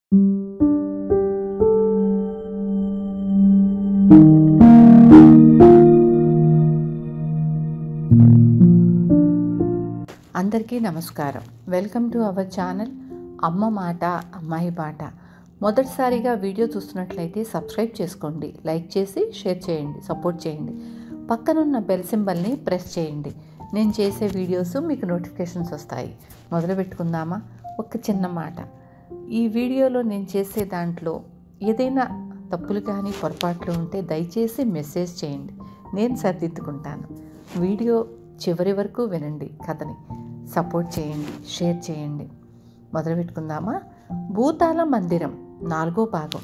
అందరికీ నమస్కారం welcome to our channel అమ్మ మాట అమ్మాయి బాట మొదటిసారిగా వీడియో చూస్తున్నట్లయితే సబ్స్క్రైబ్ చేసుకోండి లైక్ చేసి షేర్ చేయండి సపోర్ట్ చేయండి పక్కనున్న బెల్ సింబల్ని ప్రెస్ చేయండి నేను చేసే వీడియోస్ మీకు నోటిఫికేషన్స్ వస్తాయి మొదలు పెట్టుకుందామా ఒక చిన్న మాట ఈ వీడియోలో నేను చేసే దాంట్లో ఏదైనా తప్పులు కానీ పొరపాట్లు ఉంటే దయచేసి మెసేజ్ చేయండి నేను సరిదిద్దుకుంటాను వీడియో చివరి వరకు వినండి కథని సపోర్ట్ చేయండి షేర్ చేయండి మొదలు పెట్టుకుందామా భూతాల మందిరం నాలుగో భాగం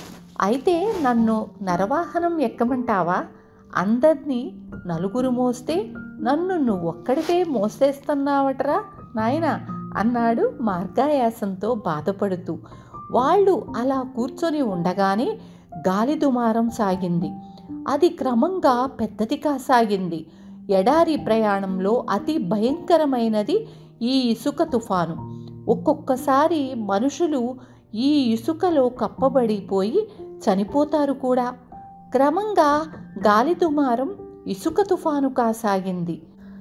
అయితే నన్ను నరవాహనం ఎక్కమంటావా అందరినీ నలుగురు మోస్తే నన్ను నువ్వు ఒక్కడికే మోసేస్తున్నావటరా నాయనా అన్నాడు మార్గాయాసంతో బాధపడుతూ వాళ్ళు అలా కూర్చొని ఉండగానే గాలి దుమారం సాగింది అది క్రమంగా పెద్దది కాసాగింది ఎడారి ప్రయాణంలో అతి భయంకరమైనది ఈ ఇసుక తుఫాను ఒక్కొక్కసారి మనుషులు ఈ ఇసుకలో కప్పబడిపోయి చనిపోతారు కూడా క్రమంగా గాలి దుమారం ఇసుక తుఫాను కాసాగింది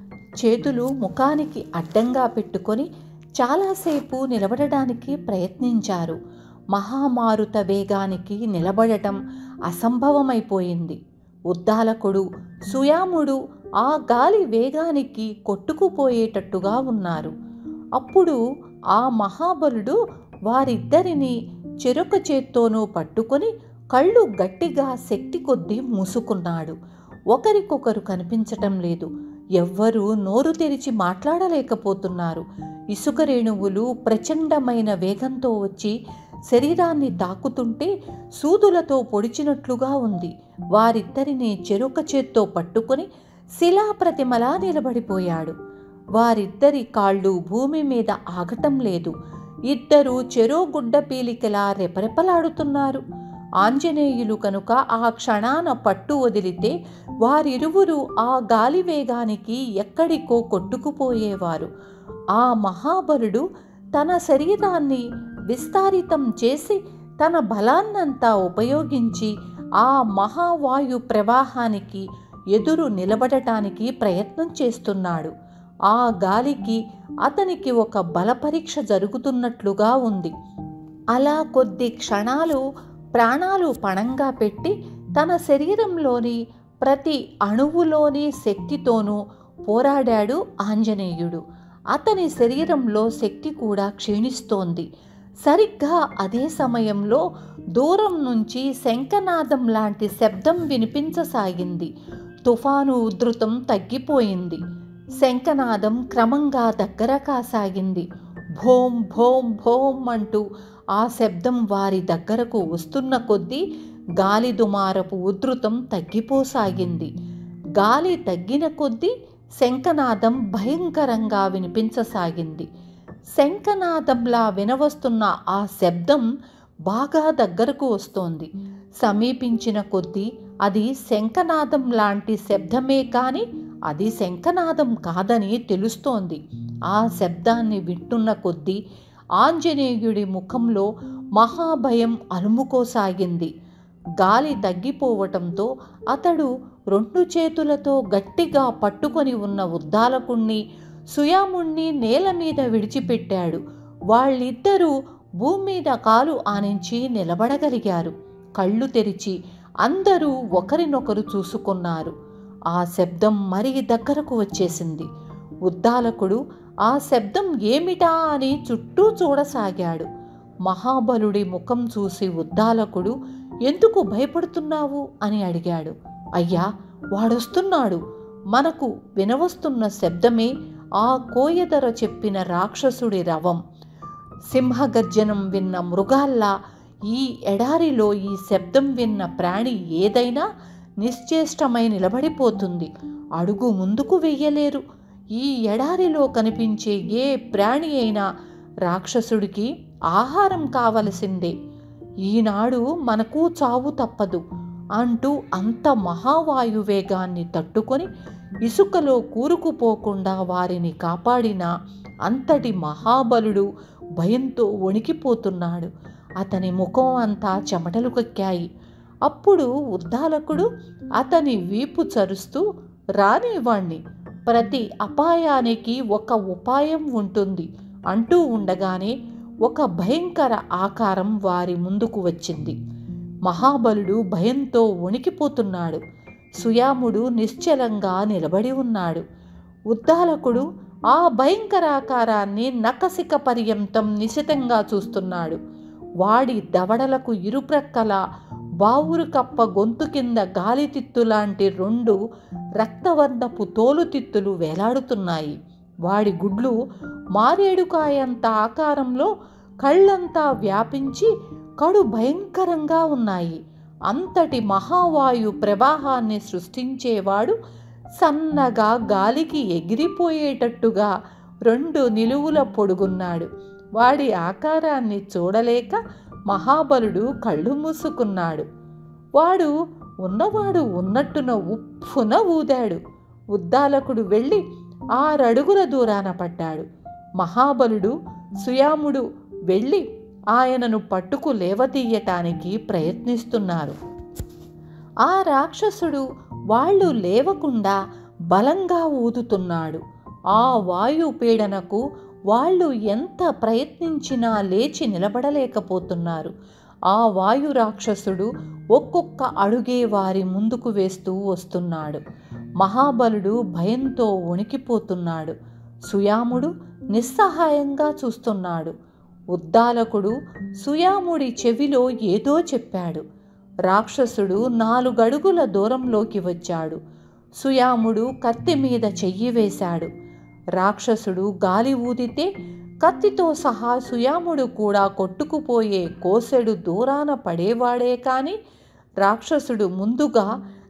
చేతులు ముఖానికి అడ్డంగా పెట్టుకొని చాలాసేపు నిలబడడానికి ప్రయత్నించారు మహామారుత వేగానికి నిలబడటం అసంభవమైపోయింది ఉద్దాలకుడు సుయాముడు ఆ గాలి వేగానికి కొట్టుకుపోయేటట్టుగా ఉన్నారు అప్పుడు ఆ మహాబలుడు వారిద్దరిని చెరొక చేత్తోనూ పట్టుకొని కళ్ళు గట్టిగా శక్తి కొద్దీ మూసుకున్నాడు ఒకరికొకరు కనిపించటం లేదు ఎవ్వరూ నోరు తెరిచి మాట్లాడలేకపోతున్నారు ఇసుక రేణువులు ప్రచండమైన వేగంతో వచ్చి శరీరాన్ని తాకుతుంటే సూదులతో పొడిచినట్లుగా ఉంది వారిద్దరిని చెరొక చేత్తో పట్టుకొని శిలాప్రతిమలా నిలబడిపోయాడు వారిద్దరి కాళ్ళు భూమి మీద ఆగటం లేదు ఇద్దరు చెరో గుడ్డ పీలికలా రెపరెపలాడుతున్నారు ఆంజనేయులు కనుక ఆ క్షణాన పట్టు వదిలితే వారిరువురు ఆ గాలి వేగానికి ఎక్కడికో కొట్టుకుపోయేవారు ఆ మహాబలుడు తన శరీరాన్ని విస్తారితం చేసి తన బలాన్నంతా ఉపయోగించి ఆ మహావాయు ప్రవాహానికి ఎదురు నిలబడటానికి ప్రయత్నం చేస్తున్నాడు ఆ గాలికి అతనికి ఒక బల పరీక్ష జరుగుతున్నట్లుగా ఉంది అలా కొద్ది క్షణాలు ప్రాణాలు పణంగా పెట్టి తన శరీరంలోని ప్రతి అణువులోని శక్తితోనూ పోరాడాడు ఆంజనేయుడు అతని శరీరంలో శక్తి కూడా క్షీణిస్తోంది సరిగ్గా అదే సమయంలో దూరం నుంచి శంఖనాదం లాంటి శబ్దం వినిపించసాగింది తుఫాను ఉధృతం తగ్గిపోయింది శంఖనాదం క్రమంగా దగ్గర కాసాగింది భోం భోం భోం అంటూ ఆ శబ్దం వారి దగ్గరకు వస్తున్న కొద్దీ గాలి దుమారపు ఉధృతం తగ్గిపోసాగింది గాలి తగ్గిన కొద్దీ శంఖనాదం భయంకరంగా వినిపించసాగింది శంఖనాదంలా వినవస్తున్న ఆ శబ్దం బాగా దగ్గరకు వస్తోంది సమీపించిన కొద్దీ అది శంఖనాదం లాంటి శబ్దమే కానీ అది శంఖనాదం కాదని తెలుస్తోంది ఆ శబ్దాన్ని వింటున్న కొద్దీ ఆంజనేయుడి ముఖంలో మహాభయం అలుముకోసాగింది గాలి తగ్గిపోవటంతో అతడు రెండు చేతులతో గట్టిగా పట్టుకొని ఉన్న ఉద్దాలకుణ్ణి సుయాముణ్ణి నేల మీద విడిచిపెట్టాడు వాళ్ళిద్దరూ భూమి మీద కాలు ఆనించి నిలబడగలిగారు కళ్ళు తెరిచి అందరూ ఒకరినొకరు చూసుకున్నారు ఆ శబ్దం మరీ దగ్గరకు వచ్చేసింది ఉద్దాలకుడు ఆ శబ్దం ఏమిటా అని చుట్టూ చూడసాగాడు మహాబలుడి ముఖం చూసి ఉద్దాలకుడు ఎందుకు భయపడుతున్నావు అని అడిగాడు అయ్యా వాడొస్తున్నాడు మనకు వినవస్తున్న శబ్దమే ఆ కోయదర చెప్పిన రాక్షసుడి రవం సింహగర్జనం విన్న మృగాల్లా ఈ ఎడారిలో ఈ శబ్దం విన్న ప్రాణి ఏదైనా నిశ్చేష్టమై నిలబడిపోతుంది అడుగు ముందుకు వెయ్యలేరు ఈ ఎడారిలో కనిపించే ఏ ప్రాణి అయినా రాక్షసుడికి ఆహారం కావలసిందే ఈనాడు మనకు చావు తప్పదు అంటూ అంత మహావాయువేగాన్ని తట్టుకొని ఇసుకలో కూరుకుపోకుండా వారిని కాపాడిన అంతటి మహాబలుడు భయంతో వణికిపోతున్నాడు అతని ముఖం అంతా చెమటలు కక్కాయి అప్పుడు ఉద్దాలకుడు అతని వీపు చరుస్తూ రానివ్వండి ప్రతి అపాయానికి ఒక ఉపాయం ఉంటుంది అంటూ ఉండగానే ఒక భయంకర ఆకారం వారి ముందుకు వచ్చింది మహాబలుడు భయంతో వణికిపోతున్నాడు సుయాముడు నిశ్చలంగా నిలబడి ఉన్నాడు ఉద్దాలకుడు ఆ భయంకరాకారాన్ని నకసిక పర్యంతం నిశితంగా చూస్తున్నాడు వాడి దవడలకు ఇరుప్రక్కల బావురు కప్ప గొంతు కింద గాలితిత్తు లాంటి రెండు రక్తవర్ణపు తోలుతిత్తులు వేలాడుతున్నాయి వాడి గుడ్లు మారేడుకాయంత ఆకారంలో కళ్ళంతా వ్యాపించి కడు భయంకరంగా ఉన్నాయి అంతటి మహావాయు ప్రవాహాన్ని సృష్టించేవాడు సన్నగా గాలికి ఎగిరిపోయేటట్టుగా రెండు నిలువుల పొడుగున్నాడు వాడి ఆకారాన్ని చూడలేక మహాబలుడు కళ్ళు మూసుకున్నాడు వాడు ఉన్నవాడు ఉన్నట్టున ఉప్పున ఊదాడు ఉద్దాలకుడు వెళ్ళి ఆరడుగుల దూరాన పడ్డాడు మహాబలుడు సుయాముడు వెళ్ళి ఆయనను పట్టుకు లేవతీయటానికి ప్రయత్నిస్తున్నారు ఆ రాక్షసుడు వాళ్ళు లేవకుండా బలంగా ఊదుతున్నాడు ఆ వాయు పీడనకు వాళ్ళు ఎంత ప్రయత్నించినా లేచి నిలబడలేకపోతున్నారు ఆ వాయు రాక్షసుడు ఒక్కొక్క అడుగే వారి ముందుకు వేస్తూ వస్తున్నాడు మహాబలుడు భయంతో వణికిపోతున్నాడు సుయాముడు నిస్సహాయంగా చూస్తున్నాడు ఉద్దాలకుడు సుయాముడి చెవిలో ఏదో చెప్పాడు రాక్షసుడు నాలుగడుగుల దూరంలోకి వచ్చాడు సుయాముడు కత్తి మీద చెయ్యి వేశాడు రాక్షసుడు గాలి ఊదితే కత్తితో సహా సుయాముడు కూడా కొట్టుకుపోయే కోసెడు దూరాన పడేవాడే కాని రాక్షసుడు ముందుగా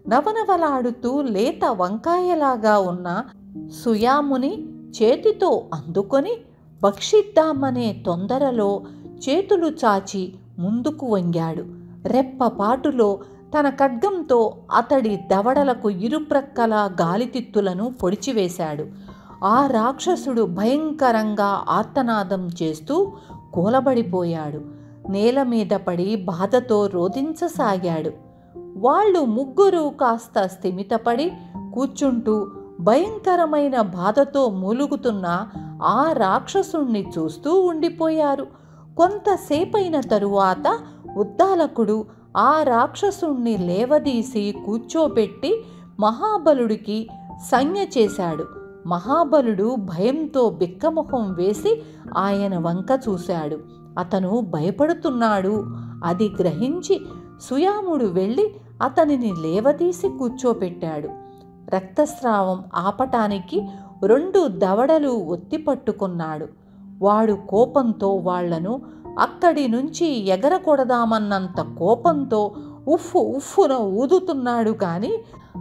నవనవలాడుతూ లేత వంకాయలాగా ఉన్న సుయాముని చేతితో అందుకొని భక్షిద్దామనే తొందరలో చేతులు చాచి ముందుకు వంగాడు రెప్పపాటులో తన ఖడ్గంతో అతడి దవడలకు ఇరుప్రక్కల గాలితిత్తులను పొడిచివేశాడు ఆ రాక్షసుడు భయంకరంగా ఆర్తనాదం చేస్తూ కూలబడిపోయాడు నేల మీద పడి బాధతో రోధించసాగాడు వాళ్ళు ముగ్గురు కాస్త స్థిమితపడి కూర్చుంటూ భయంకరమైన బాధతో మూలుగుతున్న ఆ రాక్షసుణ్ణి చూస్తూ ఉండిపోయారు కొంతసేపైన తరువాత ఉద్దాలకుడు ఆ రాక్షసుణ్ణి లేవదీసి కూర్చోబెట్టి మహాబలుడికి సంజ్ఞ చేశాడు మహాబలుడు భయంతో బిక్కముఖం వేసి ఆయన వంక చూశాడు అతను భయపడుతున్నాడు అది గ్రహించి సుయాముడు వెళ్ళి అతనిని లేవదీసి కూర్చోపెట్టాడు రక్తస్రావం ఆపటానికి రెండు దవడలు ఒత్తి పట్టుకున్నాడు వాడు కోపంతో వాళ్లను అక్కడి నుంచి ఎగరకొడదామన్నంత కోపంతో ఉఫ్ఫు ఉఫ్ఫున ఊదుతున్నాడు కానీ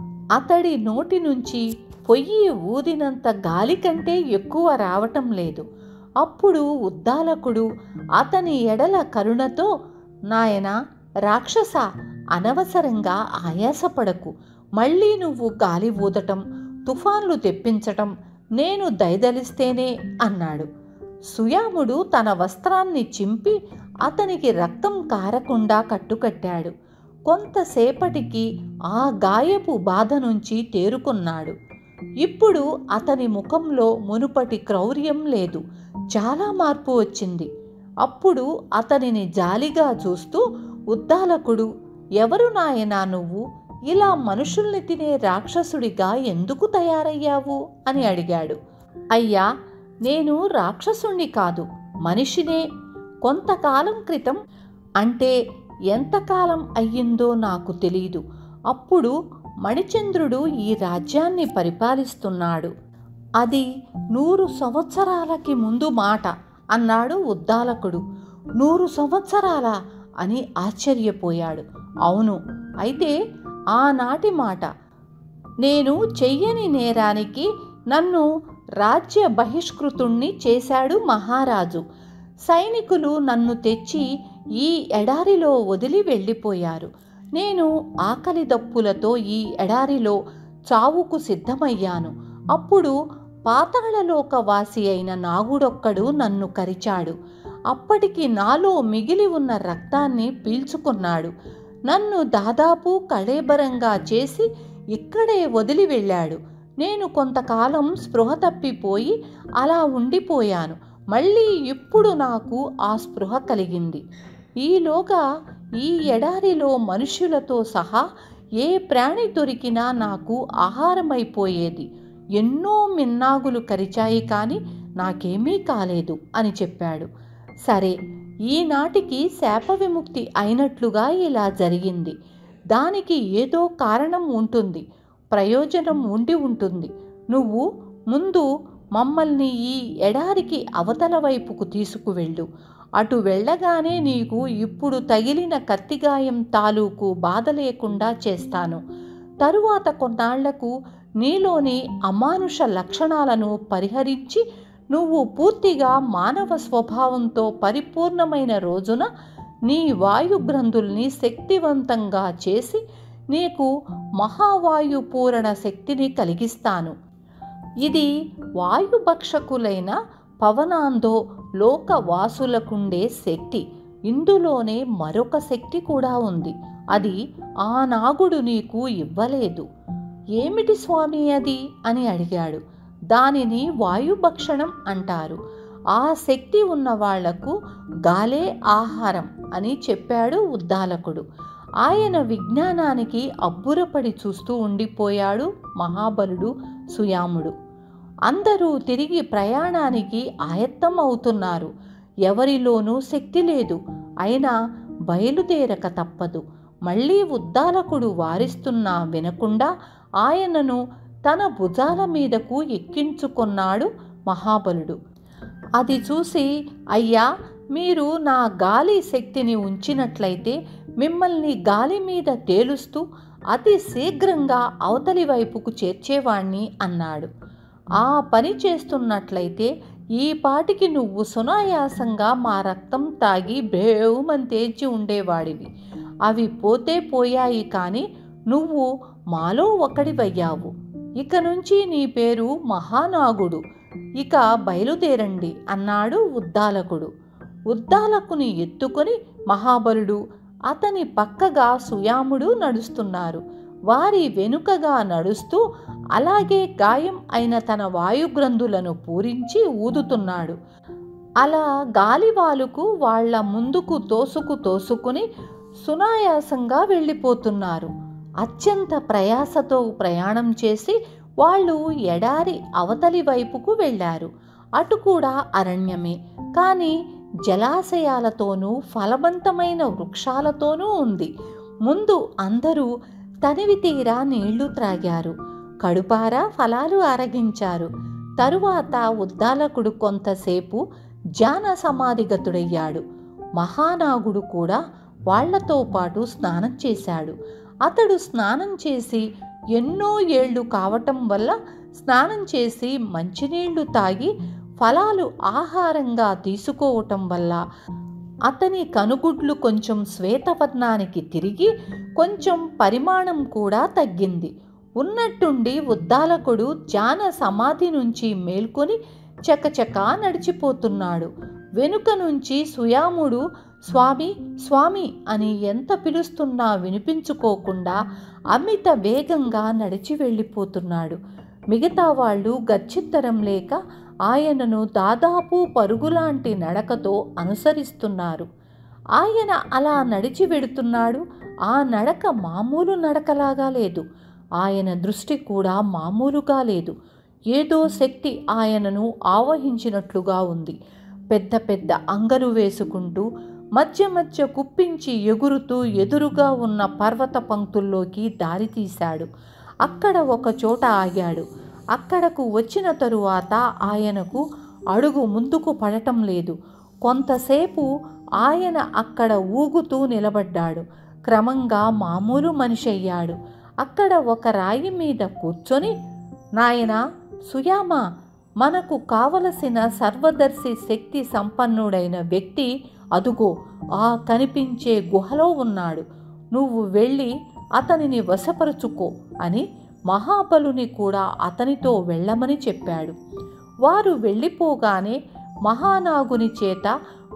అతడి నోటి నుంచి పొయ్యి ఊదినంత గాలి కంటే ఎక్కువ రావటం లేదు అప్పుడు ఉద్దాలకుడు అతని ఎడల కరుణతో నాయనా రాక్షస అనవసరంగా ఆయాసపడకు మళ్ళీ నువ్వు గాలి ఊదటం తుఫాన్లు తెప్పించటం నేను దయదలిస్తేనే అన్నాడు సుయాముడు తన వస్త్రాన్ని చింపి అతనికి రక్తం కారకుండా కట్టుకట్టాడు కొంతసేపటికి ఆ గాయపు బాధ నుంచి తేరుకున్నాడు ఇప్పుడు అతని ముఖంలో మునుపటి క్రౌర్యం లేదు చాలా మార్పు వచ్చింది అప్పుడు అతనిని జాలిగా చూస్తూ ఉద్దాలకుడు ఎవరు నాయనా నువ్వు ఇలా మనుషుల్ని తినే రాక్షసుడిగా ఎందుకు తయారయ్యావు అని అడిగాడు అయ్యా నేను రాక్షసుణ్ణి కాదు మనిషినే కొంతకాలం క్రితం అంటే ఎంతకాలం అయ్యిందో నాకు తెలీదు అప్పుడు మణిచంద్రుడు ఈ రాజ్యాన్ని పరిపాలిస్తున్నాడు అది నూరు సంవత్సరాలకి ముందు మాట అన్నాడు ఉద్దాలకుడు నూరు సంవత్సరాల అని ఆశ్చర్యపోయాడు అవును అయితే ఆనాటి మాట నేను చెయ్యని నేరానికి నన్ను రాజ్య బహిష్కృతుణ్ణి చేశాడు మహారాజు సైనికులు నన్ను తెచ్చి ఈ ఎడారిలో వదిలి వెళ్ళిపోయారు నేను ఆకలి దప్పులతో ఈ ఎడారిలో చావుకు సిద్ధమయ్యాను అప్పుడు పాతాళలోక వాసి అయిన నాగుడొక్కడు నన్ను కరిచాడు అప్పటికి నాలో మిగిలి ఉన్న రక్తాన్ని పీల్చుకున్నాడు నన్ను దాదాపు కళేబరంగా చేసి ఇక్కడే వదిలి వెళ్ళాడు నేను కొంతకాలం స్పృహ తప్పిపోయి అలా ఉండిపోయాను మళ్ళీ ఇప్పుడు నాకు ఆ స్పృహ కలిగింది ఈలోగా ఈ ఎడారిలో మనుష్యులతో సహా ఏ ప్రాణి దొరికినా నాకు ఆహారమైపోయేది ఎన్నో మిన్నాగులు కరిచాయి కానీ నాకేమీ కాలేదు అని చెప్పాడు సరే ఈనాటికి శాప విముక్తి అయినట్లుగా ఇలా జరిగింది దానికి ఏదో కారణం ఉంటుంది ప్రయోజనం ఉండి ఉంటుంది నువ్వు ముందు మమ్మల్ని ఈ ఎడారికి అవతల వైపుకు తీసుకువెళ్ళు అటు వెళ్ళగానే నీకు ఇప్పుడు తగిలిన కత్తిగాయం తాలూకు బాధ లేకుండా చేస్తాను తరువాత కొన్నాళ్లకు నీలోని అమానుష లక్షణాలను పరిహరించి నువ్వు పూర్తిగా మానవ స్వభావంతో పరిపూర్ణమైన రోజున నీ వాయుగ్రంథుల్ని శక్తివంతంగా చేసి నీకు మహావాయు పూరణ శక్తిని కలిగిస్తాను ఇది వాయుభక్షకులైన పవనాందో లోకవాసులకుండే శక్తి ఇందులోనే మరొక శక్తి కూడా ఉంది అది ఆ నాగుడు నీకు ఇవ్వలేదు ఏమిటి స్వామి అది అని అడిగాడు దానిని వాయుభక్షణం అంటారు ఆ శక్తి ఉన్న వాళ్లకు గాలే ఆహారం అని చెప్పాడు ఉద్దాలకుడు ఆయన విజ్ఞానానికి అబ్బురపడి చూస్తూ ఉండిపోయాడు మహాబలుడు సుయాముడు అందరూ తిరిగి ప్రయాణానికి ఆయత్తం అవుతున్నారు ఎవరిలోనూ శక్తి లేదు అయినా బయలుదేరక తప్పదు మళ్ళీ ఉద్దాలకుడు వారిస్తున్నా వినకుండా ఆయనను తన భుజాల మీదకు ఎక్కించుకొన్నాడు మహాబలుడు అది చూసి అయ్యా మీరు నా గాలి శక్తిని ఉంచినట్లయితే మిమ్మల్ని గాలి మీద తేలుస్తూ అతి శీఘ్రంగా అవతలి వైపుకు చేర్చేవాణ్ణి అన్నాడు ఆ పని చేస్తున్నట్లయితే ఈ పాటికి నువ్వు సునాయాసంగా మా రక్తం తాగి భేవుమని తేల్చి ఉండేవాడివి అవి పోతే పోయాయి కానీ నువ్వు మాలో ఒకడివయ్యావు ఇక నుంచి నీ పేరు మహానాగుడు ఇక బయలుదేరండి అన్నాడు ఉద్దాలకుడు ఉద్దాలకుని ఎత్తుకొని మహాబలుడు అతని పక్కగా సుయాముడు నడుస్తున్నారు వారి వెనుకగా నడుస్తూ అలాగే గాయం అయిన తన వాయుగ్రంథులను పూరించి ఊదుతున్నాడు అలా గాలివాలుకు వాళ్ళ ముందుకు తోసుకు తోసుకుని సునాయాసంగా వెళ్ళిపోతున్నారు అత్యంత ప్రయాసతో ప్రయాణం చేసి వాళ్ళు ఎడారి అవతలి వైపుకు వెళ్ళారు అటు కూడా అరణ్యమే కానీ జలాశయాలతోనూ ఫలవంతమైన వృక్షాలతోనూ ఉంది ముందు అందరూ తనివి తీరా నీళ్లు త్రాగారు కడుపారా ఫలాలు ఆరగించారు తరువాత ఉద్దాలకుడు కొంతసేపు ధ్యాన సమాధిగతుడయ్యాడు మహానాగుడు కూడా వాళ్లతో పాటు స్నానం చేశాడు అతడు స్నానం చేసి ఎన్నో ఏళ్ళు కావటం వల్ల స్నానం చేసి మంచినీళ్లు తాగి ఫలాలు ఆహారంగా తీసుకోవటం వల్ల అతని కనుగుడ్లు కొంచెం శ్వేతవర్ణానికి తిరిగి కొంచెం పరిమాణం కూడా తగ్గింది ఉన్నట్టుండి ఉద్దాలకుడు ధ్యాన సమాధి నుంచి మేల్కొని చకచకా నడిచిపోతున్నాడు వెనుక నుంచి సుయాముడు స్వామి స్వామి అని ఎంత పిలుస్తున్నా వినిపించుకోకుండా అమిత వేగంగా నడిచి వెళ్ళిపోతున్నాడు మిగతా వాళ్ళు గచ్చిత్తరం లేక ఆయనను దాదాపు పరుగులాంటి నడకతో అనుసరిస్తున్నారు ఆయన అలా నడిచి వెడుతున్నాడు ఆ నడక మామూలు నడకలాగా లేదు ఆయన దృష్టి కూడా మామూలుగా లేదు ఏదో శక్తి ఆయనను ఆవహించినట్లుగా ఉంది పెద్ద పెద్ద అంగలు వేసుకుంటూ మధ్య మధ్య కుప్పించి ఎగురుతూ ఎదురుగా ఉన్న పర్వత పంక్తుల్లోకి దారి తీశాడు అక్కడ ఒక చోట ఆగాడు అక్కడకు వచ్చిన తరువాత ఆయనకు అడుగు ముందుకు పడటం లేదు కొంతసేపు ఆయన అక్కడ ఊగుతూ నిలబడ్డాడు క్రమంగా మామూలు మనిషి అయ్యాడు అక్కడ ఒక రాయి మీద కూర్చొని నాయనా సుయామ మనకు కావలసిన సర్వదర్శి శక్తి సంపన్నుడైన వ్యక్తి అదుగో ఆ కనిపించే గుహలో ఉన్నాడు నువ్వు వెళ్ళి అతనిని వశపరుచుకో అని మహాబలుని కూడా అతనితో వెళ్ళమని చెప్పాడు వారు వెళ్ళిపోగానే మహానాగుని చేత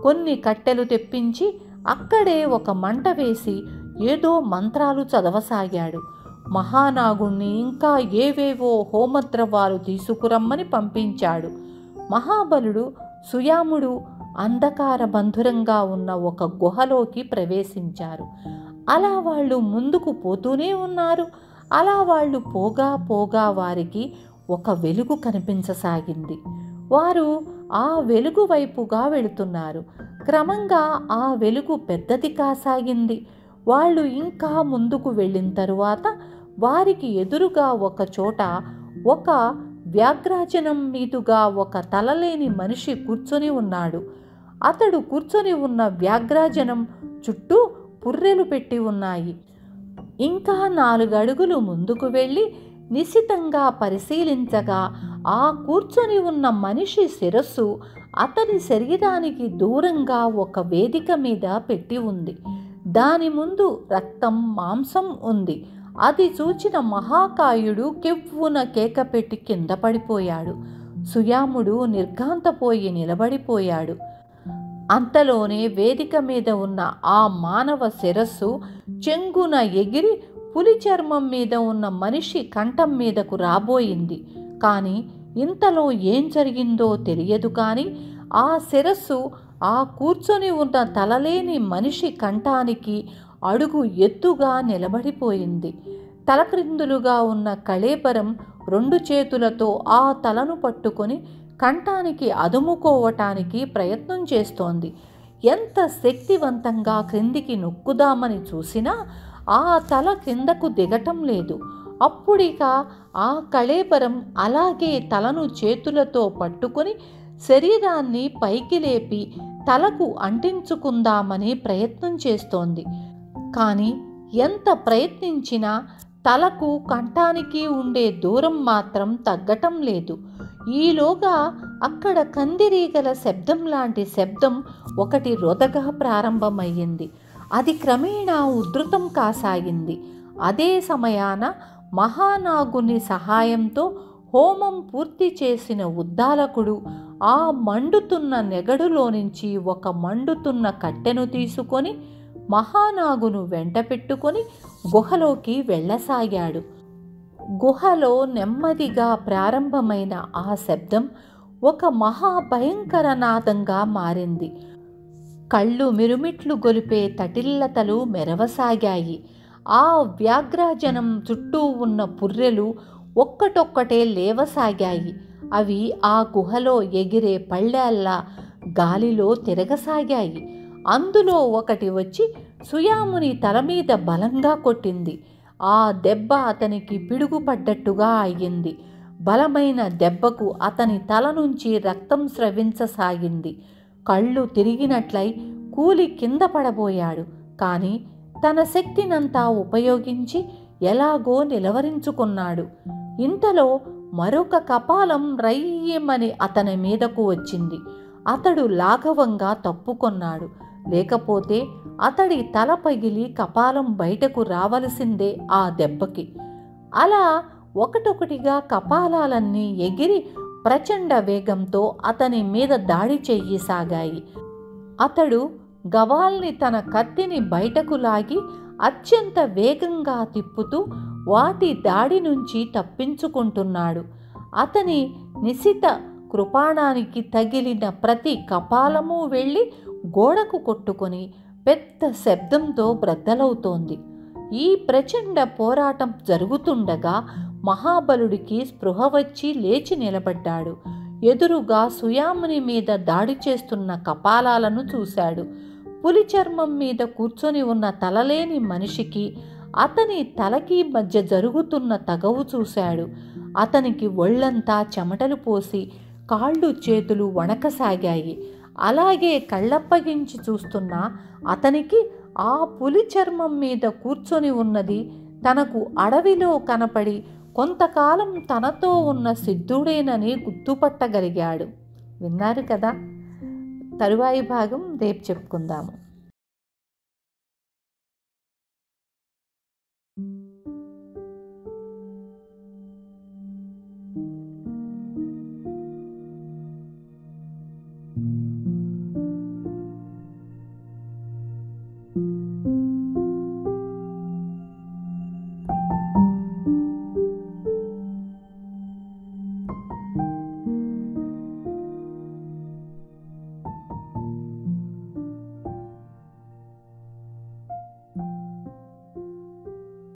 కొన్ని కట్టెలు తెప్పించి అక్కడే ఒక మంట వేసి ఏదో మంత్రాలు చదవసాగాడు మహానాగుణ్ణి ఇంకా ఏవేవో హోమద్రవాలు తీసుకురమ్మని పంపించాడు మహాబలుడు సుయాముడు అంధకార బంధురంగా ఉన్న ఒక గుహలోకి ప్రవేశించారు అలా వాళ్ళు ముందుకు పోతూనే ఉన్నారు అలా వాళ్ళు పోగా పోగా వారికి ఒక వెలుగు కనిపించసాగింది వారు ఆ వెలుగు వైపుగా వెళుతున్నారు క్రమంగా ఆ వెలుగు పెద్దది కాసాగింది వాళ్ళు ఇంకా ముందుకు వెళ్ళిన తరువాత వారికి ఎదురుగా ఒక చోట ఒక వ్యాఘ్రాజనం మీదుగా ఒక తలలేని మనిషి కూర్చొని ఉన్నాడు అతడు కూర్చొని ఉన్న వ్యాఘ్రాజనం చుట్టూ పుర్రెలు పెట్టి ఉన్నాయి ఇంకా నాలుగు అడుగులు ముందుకు వెళ్ళి నిశితంగా పరిశీలించగా ఆ కూర్చొని ఉన్న మనిషి శిరస్సు అతని శరీరానికి దూరంగా ఒక వేదిక మీద పెట్టి ఉంది దాని ముందు రక్తం మాంసం ఉంది అది చూచిన మహాకాయుడు కెవ్వున కేక పెట్టి కింద పడిపోయాడు సుయాముడు నిర్ఘాంతపోయి నిలబడిపోయాడు అంతలోనే వేదిక మీద ఉన్న ఆ మానవ శిరస్సు చెంగున ఎగిరి పులి చర్మం మీద ఉన్న మనిషి కంఠం మీదకు రాబోయింది కానీ ఇంతలో ఏం జరిగిందో తెలియదు కానీ ఆ శిరస్సు ఆ కూర్చొని ఉన్న తలలేని మనిషి కంఠానికి అడుగు ఎత్తుగా నిలబడిపోయింది తలక్రిందులుగా ఉన్న కళేబరం రెండు చేతులతో ఆ తలను పట్టుకొని కంఠానికి అదుముకోవటానికి ప్రయత్నం చేస్తోంది ఎంత శక్తివంతంగా క్రిందికి నొక్కుదామని చూసినా ఆ తల క్రిందకు దిగటం లేదు అప్పుడిక ఆ కళేబరం అలాగే తలను చేతులతో పట్టుకొని శరీరాన్ని పైకి లేపి తలకు అంటించుకుందామని ప్రయత్నం చేస్తోంది కానీ ఎంత ప్రయత్నించినా తలకు కంఠానికి ఉండే దూరం మాత్రం తగ్గటం లేదు ఈలోగా అక్కడ కందిరీగల శబ్దం లాంటి శబ్దం ఒకటి రొదగా ప్రారంభమయ్యింది అది క్రమేణా ఉధృతం కాసాగింది అదే సమయాన మహానాగుని సహాయంతో హోమం పూర్తి చేసిన ఉద్దాలకుడు ఆ మండుతున్న నెగడులో నుంచి ఒక మండుతున్న కట్టెను తీసుకొని మహానాగును వెంట పెట్టుకొని గుహలోకి వెళ్ళసాగాడు గుహలో నెమ్మదిగా ప్రారంభమైన ఆ శబ్దం ఒక మహాభయంకర నాదంగా మారింది కళ్ళు మిరుమిట్లు గొలిపే తటిల్లతలు మెరవసాగాయి ఆ వ్యాఘ్రాజనం చుట్టూ ఉన్న పుర్రెలు ఒక్కటొక్కటే లేవసాగాయి అవి ఆ గుహలో ఎగిరే పళ్ళేల్లా గాలిలో తిరగసాగాయి అందులో ఒకటి వచ్చి సుయాముని తల మీద బలంగా కొట్టింది ఆ దెబ్బ అతనికి పిడుగుపడ్డట్టుగా అయ్యింది బలమైన దెబ్బకు అతని తల నుంచి రక్తం స్రవించసాగింది కళ్ళు తిరిగినట్లై కూలి కింద పడబోయాడు కానీ తన శక్తినంతా ఉపయోగించి ఎలాగో నిలవరించుకున్నాడు ఇంతలో మరొక కపాలం రయ్యమని అతని మీదకు వచ్చింది అతడు లాఘవంగా తప్పుకొన్నాడు లేకపోతే అతడి తల పగిలి కపాలం బయటకు రావలసిందే ఆ దెబ్బకి అలా ఒకటొకటిగా కపాలాలన్నీ ఎగిరి ప్రచండ వేగంతో అతని మీద దాడి చెయ్యసాగాయి అతడు గవాల్ని తన కత్తిని బయటకు లాగి అత్యంత వేగంగా తిప్పుతూ వాటి దాడి నుంచి తప్పించుకుంటున్నాడు అతని నిశిత కృపాణానికి తగిలిన ప్రతి కపాలము వెళ్ళి గోడకు కొట్టుకొని పెద్ద శబ్దంతో బ్రద్దలవుతోంది ఈ ప్రచండ పోరాటం జరుగుతుండగా మహాబలుడికి స్పృహ వచ్చి లేచి నిలబడ్డాడు ఎదురుగా సుయాముని మీద దాడి చేస్తున్న కపాలాలను చూశాడు పులి చర్మం మీద కూర్చొని ఉన్న తలలేని మనిషికి అతని తలకి మధ్య జరుగుతున్న తగవు చూశాడు అతనికి ఒళ్ళంతా చెమటలు పోసి కాళ్ళు చేతులు వణకసాగాయి అలాగే కళ్ళప్పగించి చూస్తున్న అతనికి ఆ పులి చర్మం మీద కూర్చొని ఉన్నది తనకు అడవిలో కనపడి కొంతకాలం తనతో ఉన్న సిద్ధుడేనని గుర్తుపట్టగలిగాడు విన్నారు కదా తరువాయి భాగం రేపు చెప్పుకుందాము